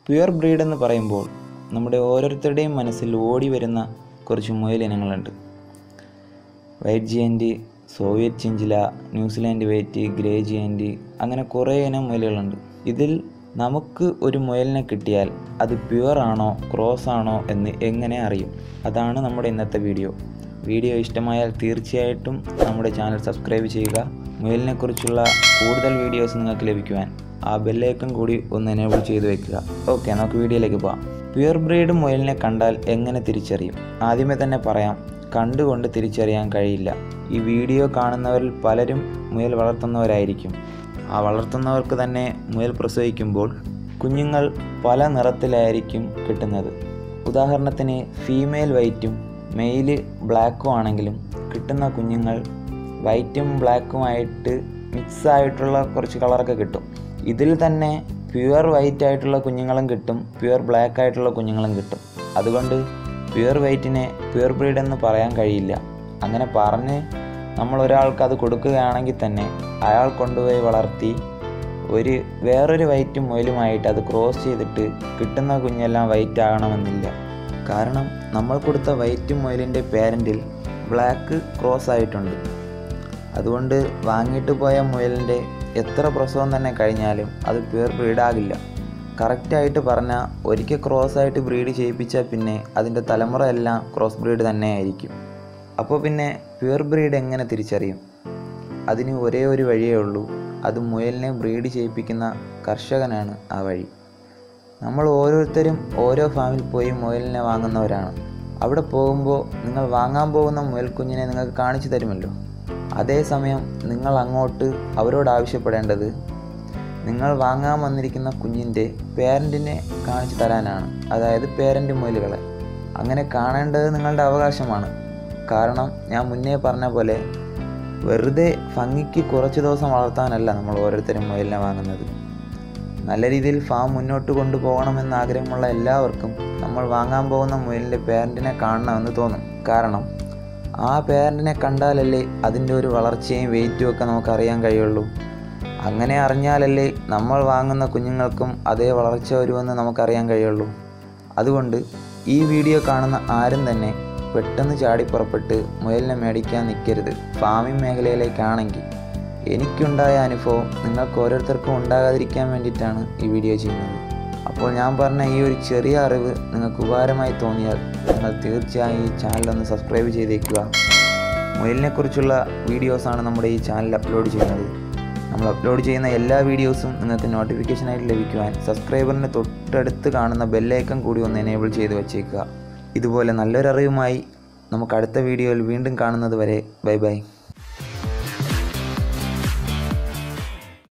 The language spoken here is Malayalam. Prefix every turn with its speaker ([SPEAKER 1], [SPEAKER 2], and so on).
[SPEAKER 1] പ്യുവർ ബ്രീഡ് എന്ന് പറയുമ്പോൾ നമ്മുടെ ഓരോരുത്തരുടെയും മനസ്സിൽ ഓടി വരുന്ന കുറച്ച് മുയലിനങ്ങളുണ്ട് white giant Soviet chinchilla New Zealand white grey giant അങ്ങനെ കുറേ ഇനം മുയലുകളുണ്ട് ഇതിൽ നമുക്ക് ഒരു മുയലിനെ കിട്ടിയാൽ അത് പ്യുവർ ആണോ ക്രോസ് ആണോ എന്ന് എങ്ങനെ അറിയും അതാണ് നമ്മുടെ ഇന്നത്തെ വീഡിയോ വീഡിയോ ഇഷ്ടമായാൽ തീർച്ചയായിട്ടും നമ്മുടെ ചാനൽ സബ്സ്ക്രൈബ് ചെയ്യുക മുയലിനെക്കുറിച്ചുള്ള കൂടുതൽ വീഡിയോസ് നിങ്ങൾക്ക് ലഭിക്കുവാൻ ആ ബെല്ലൈക്കൺ കൂടി ഒന്ന് എനേബിൾ ചെയ്ത് വെക്കുക ഓക്കെ നമുക്ക് വീഡിയോയിലേക്ക് പോകാം പ്യുവർ ബ്രീഡ് മുയലിനെ കണ്ടാൽ എങ്ങനെ തിരിച്ചറിയും ആദ്യമേ തന്നെ പറയാം കണ്ടുകൊണ്ട് തിരിച്ചറിയാൻ കഴിയില്ല ഈ വീഡിയോ കാണുന്നവരിൽ പലരും മുയൽ വളർത്തുന്നവരായിരിക്കും ആ വളർത്തുന്നവർക്ക് തന്നെ മുയൽ പ്രസവിക്കുമ്പോൾ കുഞ്ഞുങ്ങൾ പല നിറത്തിലായിരിക്കും കിട്ടുന്നത് ഉദാഹരണത്തിന് ഫീമെയിൽ വൈറ്റും മെയില് ബ്ലാക്കും ആണെങ്കിലും കിട്ടുന്ന കുഞ്ഞുങ്ങൾ വൈറ്റും ബ്ലാക്കുമായിട്ട് മിക്സ് ആയിട്ടുള്ള കുറച്ച് കളറൊക്കെ കിട്ടും ഇതിൽ തന്നെ പ്യുവർ വൈറ്റ് ആയിട്ടുള്ള കുഞ്ഞുങ്ങളും കിട്ടും പ്യുവർ ബ്ലാക്ക് ആയിട്ടുള്ള കുഞ്ഞുങ്ങളും കിട്ടും അതുകൊണ്ട് പ്യുവർ വൈറ്റിനെ പ്യുവർ ബ്രീഡ് എന്ന് പറയാൻ കഴിയില്ല അങ്ങനെ പറഞ്ഞ് നമ്മൾ ഒരാൾക്ക് അത് കൊടുക്കുകയാണെങ്കിൽ തന്നെ അയാൾ കൊണ്ടുപോയി വളർത്തി ഒരു വേറൊരു വൈറ്റും മുയലുമായിട്ട് അത് ക്രോസ് ചെയ്തിട്ട് കിട്ടുന്ന കുഞ്ഞെല്ലാം വൈറ്റ് ആകണമെന്നില്ല കാരണം നമ്മൾ കൊടുത്ത വൈറ്റ് മുയലിൻ്റെ പേരൻറ്റിൽ ബ്ലാക്ക് ക്രോസ് ആയിട്ടുണ്ട് അതുകൊണ്ട് വാങ്ങിയിട്ട് പോയ മുയലിൻ്റെ എത്ര പ്രസവം തന്നെ കഴിഞ്ഞാലും അത് പ്യുവർ ബ്രീഡാകില്ല കറക്റ്റായിട്ട് പറഞ്ഞാൽ ഒരിക്കൽ ക്രോസ് ആയിട്ട് ബ്രീഡ് ചെയ്യിപ്പിച്ചാൽ പിന്നെ അതിൻ്റെ തലമുറ എല്ലാം ക്രോസ് ബ്രീഡ് തന്നെയായിരിക്കും അപ്പോൾ പിന്നെ പ്യുവർ ബ്രീഡ് എങ്ങനെ തിരിച്ചറിയും അതിന് ഒരേ ഒരു വഴിയേ ഉള്ളൂ അത് മുയലിനെ ബ്രീഡ് ചെയ്യിപ്പിക്കുന്ന കർഷകനാണ് ആ വഴി നമ്മൾ ഓരോരുത്തരും ഓരോ ഫാമിൽ പോയി മുയലിനെ വാങ്ങുന്നവരാണ് അവിടെ പോകുമ്പോൾ നിങ്ങൾ വാങ്ങാൻ പോകുന്ന മുയൽക്കുഞ്ഞിനെ നിങ്ങൾക്ക് കാണിച്ചു തരുമല്ലോ അതേസമയം നിങ്ങൾ അങ്ങോട്ട് അവരോട് ആവശ്യപ്പെടേണ്ടത് നിങ്ങൾ വാങ്ങാൻ വന്നിരിക്കുന്ന കുഞ്ഞിൻ്റെ പേരൻറ്റിനെ കാണിച്ചു തരാനാണ് അതായത് പേരൻ്റ് മുയലുകളെ അങ്ങനെ കാണേണ്ടത് നിങ്ങളുടെ അവകാശമാണ് കാരണം ഞാൻ മുന്നേ പറഞ്ഞ പോലെ വെറുതെ ഭംഗിക്ക് കുറച്ച് ദിവസം വളർത്താനല്ല നമ്മൾ ഓരോരുത്തരും മുയലിനെ വാങ്ങുന്നത് നല്ല രീതിയിൽ ഫാം മുന്നോട്ട് കൊണ്ടുപോകണമെന്ന് ആഗ്രഹമുള്ള എല്ലാവർക്കും നമ്മൾ വാങ്ങാൻ പോകുന്ന മുയലിൻ്റെ പേരൻറ്റിനെ കാണണമെന്ന് തോന്നും കാരണം ആ പേരൻറ്റിനെ കണ്ടാലല്ലേ അതിൻ്റെ ഒരു വളർച്ചയും വെയിറ്റും ഒക്കെ നമുക്ക് അറിയാൻ കഴിയുള്ളൂ അങ്ങനെ അറിഞ്ഞാലല്ലേ നമ്മൾ വാങ്ങുന്ന കുഞ്ഞുങ്ങൾക്കും അതേ വളർച്ച വരുമെന്ന് നമുക്കറിയാൻ കഴിയുള്ളൂ അതുകൊണ്ട് ഈ വീഡിയോ കാണുന്ന ആരും തന്നെ പെട്ടെന്ന് ചാടി പുറപ്പെട്ട് മുയലിനെ മേടിക്കാൻ നിൽക്കരുത് ഫാമിംഗ് മേഖലയിലേക്കാണെങ്കിൽ എനിക്കുണ്ടായ അനുഭവം നിങ്ങൾക്ക് ഓരോരുത്തർക്കും ഉണ്ടാകാതിരിക്കാൻ വേണ്ടിയിട്ടാണ് ഈ വീഡിയോ ചെയ്യുന്നത് അപ്പോൾ ഞാൻ പറഞ്ഞ ഈ ഒരു ചെറിയ അറിവ് നിങ്ങൾക്ക് ഉപകാരമായി തോന്നിയാൽ നിങ്ങൾ തീർച്ചയായും ഈ ചാനലൊന്ന് സബ്സ്ക്രൈബ് ചെയ്തേക്കുക മുയലിനെക്കുറിച്ചുള്ള വീഡിയോസാണ് നമ്മുടെ ഈ ചാനൽ അപ്ലോഡ് ചെയ്യുന്നത് നമ്മൾ അപ്ലോഡ് ചെയ്യുന്ന എല്ലാ വീഡിയോസും നിങ്ങൾക്ക് നോട്ടിഫിക്കേഷനായിട്ട് ലഭിക്കുവാൻ സബ്സ്ക്രൈബറിന് തൊട്ടടുത്ത് കാണുന്ന ബെല്ലൈക്കൺ കൂടി ഒന്ന് എനേബിൾ ചെയ്ത് വച്ചേക്കുക ഇതുപോലെ നല്ലൊരറിവുമായി നമുക്ക് അടുത്ത വീഡിയോയിൽ വീണ്ടും കാണുന്നത് വരെ ബൈ ബൈ